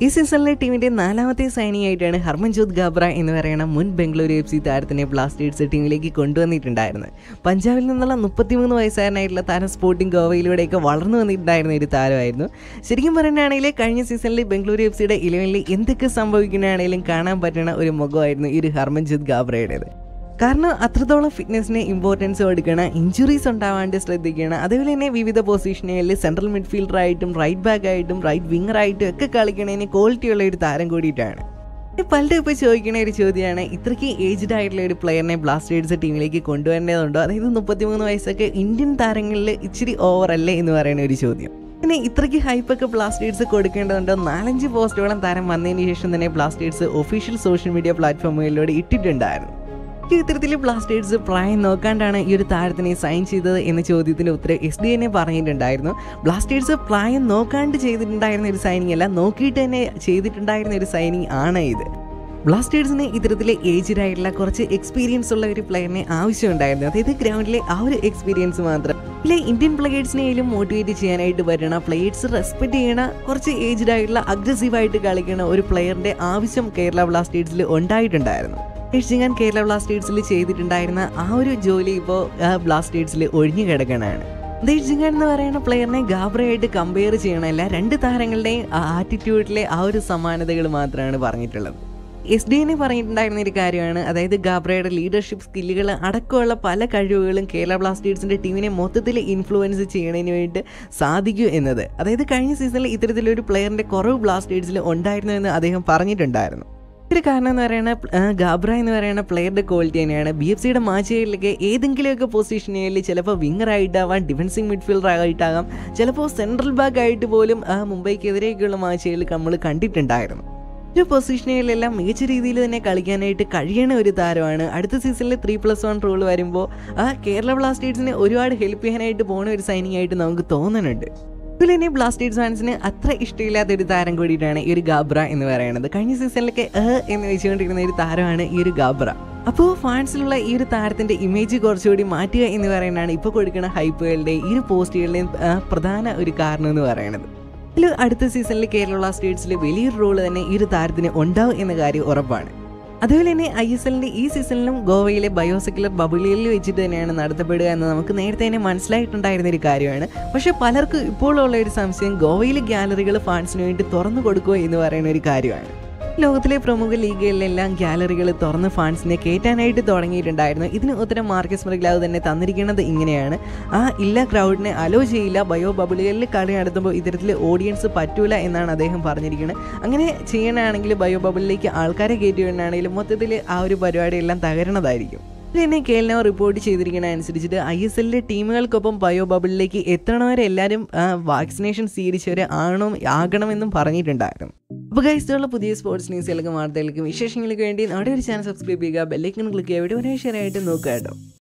ഈ സീസണിലെ ടീമിന്റെ നാലാമത്തെ സൈനിങ് ആയിട്ടാണ് ഹർമൻജോത് ഗാബ്ര എന്ന് പറയുന്ന മുൻ ബംഗളൂരു എഫ് സി താരത്തിനെ ബ്ലാസ്റ്റേഴ്സ് ടീമിലേക്ക് കൊണ്ടുവന്നിട്ടുണ്ടായിരുന്നത് പഞ്ചാബിൽ നിന്നുള്ള മുപ്പത്തിമൂന്ന് വയസ്സുകാരനായിട്ടുള്ള താരം സ്പോർട്ടിംഗ് ഗോവയിലൂടെയൊക്കെ വളർന്നു വന്നിട്ടുണ്ടായിരുന്ന ഒരു താരമായിരുന്നു ശരിക്കും പറയുകയാണെങ്കിൽ കഴിഞ്ഞ സീസണിൽ ബംഗളൂരു എഫ് സിയുടെ ഇലവനിൽ എന്തൊക്കെ സംഭവിക്കുന്നതാണെങ്കിലും കാണാൻ പറ്റുന്ന ഒരു മുഖമായിരുന്നു ഈ ഒരു ഹർമൻജോത് ഗാബ്രയുടേത് കാരണം അത്രത്തോളം ഫിറ്റ്നസ്സിന് ഇമ്പോർട്ടൻസ് കൊടുക്കണം ഇഞ്ചുറീസ് ഉണ്ടാവാണ്ട് ശ്രദ്ധിക്കണം അതേപോലെ തന്നെ വിവിധ പൊസിഷനുകളിൽ സെൻട്രൽ മിഡ്ഫീൽഡർ ആയിട്ടും റൈറ്റ് ബാക്ക് ആയിട്ടും റൈറ്റ് വിങ്ങർ ആയിട്ടും ഒക്കെ കളിക്കണതിന് ക്വാളിറ്റി ഉള്ള ഒരു താരം കൂടിയിട്ടാണ് പലരും ഇപ്പോൾ ചോദിക്കുന്ന ഒരു ചോദ്യമാണ് ഇത്രയ്ക്ക് ഏജ്ഡ് ആയിട്ടുള്ള ഒരു പ്ലെയറിനെ ബ്ലാസ്റ്റേഴ്സ് ടീമിലേക്ക് കൊണ്ടുവരേണ്ടതുണ്ടോ അതായത് മുപ്പത്തിമൂന്ന് വയസ്സൊക്കെ ഇന്ത്യൻ താരങ്ങളിൽ ഇച്ചിരി ഓവർ അല്ലേ എന്ന് പറയുന്ന ഒരു ചോദ്യം പിന്നെ ഇത്രയ്ക്ക് ഹൈപ്പൊക്കെ ബ്ലാസ്റ്റേഴ്സ് കൊടുക്കേണ്ടതുണ്ടോ നാലഞ്ച് പോസ്റ്റോളം താരം വന്നതിന് ശേഷം തന്നെ ബ്ലാസ്റ്റേഴ്സ് ഒഫീഷ്യൽ സോഷ്യൽ മീഡിയ പ്ലാറ്റ്ഫോമുകളിലൂടെ ഇട്ടിട്ടുണ്ടായിരുന്നു ഈ ഇത്തരത്തിൽ ബ്ലാസ്റ്റേഴ്സ് പ്രായം നോക്കാണ്ടാണ് ഈ ഒരു താരത്തിനെ സൈൻ ചെയ്തത് എന്ന ചോദ്യത്തിന് ഉത്തരം എസ് ഡി എന്നെ പറഞ്ഞിട്ടുണ്ടായിരുന്നു ബ്ലാസ്റ്റേഴ്സ് പ്രായം നോക്കാണ്ട് ചെയ്തിട്ടുണ്ടായിരുന്ന ഒരു സൈനിങ് അല്ല നോക്കിയിട്ട് തന്നെ ചെയ്തിട്ടുണ്ടായിരുന്ന ഒരു സൈനിങ് ആണ് ഇത് ബ്ലാസ്റ്റേഴ്സിന് ഇത്തരത്തിലെ ഏജ്ഡ് ആയിട്ടുള്ള കുറച്ച് എക്സ്പീരിയൻസ് ഉള്ള ഒരു പ്ലെയറിനെ ആവശ്യമുണ്ടായിരുന്നു അതായത് ഗ്രൗണ്ടിലെ ആ ഒരു എക്സ്പീരിയൻസ് മാത്രം ഇല്ലേ ഇന്ത്യൻ പ്ലേയേഴ്സിനെയും മോട്ടിവേറ്റ് ചെയ്യാനായിട്ട് പറ്റണ പ്ലേയേഴ്സ് റെസ്പെക്ട് ചെയ്യണ കുറച്ച് ഏജ്ഡ് ആയിട്ടുള്ള അഗ്രസീവായിട്ട് കളിക്കുന്ന ഒരു പ്ലെയറിന്റെ ആവശ്യം കേരള ബ്ലാസ്റ്റേഴ്സിൽ ഉണ്ടായിട്ടുണ്ടായിരുന്നു യക്ഷിങ്ങാൻ കേരള ബ്ലാസ്റ്റേഴ്സിൽ ചെയ്തിട്ടുണ്ടായിരുന്ന ആ ഒരു ജോലി ഇപ്പോൾ ബ്ലാസ്റ്റേഴ്സിൽ ഒഴിഞ്ഞു കിടക്കണതാണ് ദേഷിങ്ങാൻ എന്ന് പറയുന്ന പ്ലെയറിനെ ഗാബ്രയായിട്ട് കമ്പയർ ചെയ്യണമല്ല രണ്ട് താരങ്ങളുടെയും ആറ്റിറ്റ്യൂഡിലെ ആ ഒരു സമാനതകൾ മാത്രമാണ് പറഞ്ഞിട്ടുള്ളത് എസ് ഡി എന്നെ പറഞ്ഞിട്ടുണ്ടായിരുന്ന ഒരു കാര്യമാണ് അതായത് ഗാബ്രയുടെ ലീഡർഷിപ്പ് സ്കില്ലുകൾ അടക്കമുള്ള പല കഴിവുകളും കേരള ബ്ലാസ്റ്റേഴ്സിൻ്റെ ടീമിനെ മൊത്തത്തിൽ ഇൻഫ്ലുവൻസ് ചെയ്യണതിന് വേണ്ടി സാധിക്കൂ എന്നത് അതായത് കഴിഞ്ഞ സീസണിൽ ഇത്തരത്തിലൊരു പ്ലെയറിൻ്റെ കുറവ് ബ്ലാസ്റ്റേഴ്സിൽ ഉണ്ടായിരുന്നു എന്ന് അദ്ദേഹം പറഞ്ഞിട്ടുണ്ടായിരുന്നു ഒരു കാരണം എന്ന് പറയുന്നത് ഗാബ്ര എന്ന് പറയുന്ന പ്ലെയറുടെ ക്വാളിറ്റി തന്നെയാണ് ബി എഫ് സിയുടെ മാച്ചുകളിലൊക്കെ ഏതെങ്കിലുമൊക്കെ പൊസിഷനുകളിൽ ചിലപ്പോൾ വിങ്ങർ ആയിട്ടാവാം ഡിഫൻസിങ് മിഡ്ഫീൽഡർ ആയിട്ടാകാം ചിലപ്പോൾ സെൻട്രൽ ബാക്ക് ആയിട്ട് പോലും മുംബൈക്കെതിരെയൊക്കെയുള്ള മാച്ചുകളിൽ നമ്മൾ കണ്ടിട്ടുണ്ടായിരുന്നു ഒരു പൊസിഷനുകളിലെല്ലാം മികച്ച രീതിയിൽ തന്നെ കളിക്കാനായിട്ട് കഴിയണ ഒരു താരമാണ് അടുത്ത സീസണിൽ ത്രീ പ്ലസ് വൺ റൂൾ വരുമ്പോൾ ആ കേരള ബ്ലാസ്റ്റേഴ്സിനെ ഒരുപാട് ഹെൽപ്പ് ചെയ്യാനായിട്ട് പോകുന്ന ഒരു സൈനിങ് ആയിട്ട് നമുക്ക് തോന്നുന്നുണ്ട് അതുപോലെ തന്നെ ബ്ലാസ്റ്റേഴ്സ് ഫാൻസിന് അത്ര ഇഷ്ടമില്ലാത്ത ഒരു താരം കൂടിയിട്ടാണ് ഈ ഒരു ഗാബ്ര എന്ന് പറയുന്നത് കഴിഞ്ഞ സീസണിലൊക്കെ ഏ എന്ന് വെച്ചുകൊണ്ടിരുന്ന ഒരു താരമാണ് ഈ ഒരു ഗാബ്ര അപ്പോൾ ഫാൻസിലുള്ള ഈ ഒരു താരത്തിന്റെ ഇമേജ് കുറച്ചുകൂടി മാറ്റുക എന്ന് പറയുന്നതാണ് ഇപ്പോൾ കൊടുക്കുന്ന ഹൈപ്പുകളുടെയും ഈ ഒരു പോസ്റ്റുകളുടെയും പ്രധാന ഒരു കാരണം എന്ന് പറയുന്നത് ഇതിൽ അടുത്ത സീസണിൽ കേരള ബ്ലാസ്റ്റേഴ്സിൽ വലിയൊരു റോള് തന്നെ ഈ ഒരു താരത്തിന് ഉണ്ടാവും എന്ന കാര്യം ഉറപ്പാണ് അതുപോലെ തന്നെ ഐ എസ് എല്ലിൻ്റെ ഈ സീസണിലും ഗോവയിലെ ബയോസെക്കുലർ ബബിളിയിൽ വെച്ചിട്ട് തന്നെയാണ് നടത്തപ്പെടുക എന്ന് നമുക്ക് നേരത്തെ തന്നെ മനസ്സിലായിട്ടുണ്ടായിരുന്ന ഒരു കാര്യമാണ് പക്ഷേ പലർക്കും ഇപ്പോഴുള്ള ഒരു സംശയം ഗോവയിലെ ഗ്യാലറികൾ ഫാൻസിന് വേണ്ടി തുറന്നു കൊടുക്കുക എന്ന് പറയുന്ന ഒരു കാര്യമാണ് ലോകത്തിലെ പ്രമുഖ ലീഗുകളിലെല്ലാം ഗ്യാലറികൾ തുറന്ന് ഫാൻസിനെ കയറ്റാനായിട്ട് തുടങ്ങിയിട്ടുണ്ടായിരുന്നു ഇതിന് ഉത്തരം മാർക്കസ് മൃഗ്ലാവ് തന്നെ തന്നിരിക്കുന്നത് ഇങ്ങനെയാണ് ആ ഇല്ല ക്രൗഡിനെ അലോ ചെയ്യില്ല ബയോ ബബിളുകളിൽ കളി നടത്തുമ്പോൾ ഇത്തരത്തിൽ ഓഡിയൻസ് പറ്റൂല എന്നാണ് അദ്ദേഹം പറഞ്ഞിരിക്കുന്നത് അങ്ങനെ ചെയ്യണമെങ്കിൽ ബയോ ബബിളിലേക്ക് ആൾക്കാരെ കയറ്റുകയാണെങ്കിലും മൊത്തത്തിൽ ആ ഒരു പരിപാടിയെല്ലാം തകരണതായിരിക്കും തന്നെ കേരളം റിപ്പോർട്ട് ചെയ്തിരിക്കുന്ന അനുസരിച്ചിട്ട് ഐ എസ് എല്ലിലെ ടീമുകൾക്കൊപ്പം ബയോ ബബിളിലേക്ക് എത്തണവരെ എല്ലാവരും വാക്സിനേഷൻ സ്വീകരിച്ചവരെ ആണോ ആകണമെന്നും പറഞ്ഞിട്ടുണ്ടായിരുന്നു അപ്പോൾ ഗൈസ്റ്റുള്ള പുതിയ സ്പോർട്സ് ന്യൂസുകൾക്കും വാർത്തകൾക്കും വിശേഷങ്ങൾക്ക് വേണ്ടി നമ്മുടെ ഒരു ചാനൽ സബ്സ്ക്രൈബ് ചെയ്യുക ബെല്ലൈക്കൺ ക്ലിക്ക് ചെയ്യുക വീഡിയോ ഷെയർ ആയിട്ട് നോക്കുക കേട്ടോ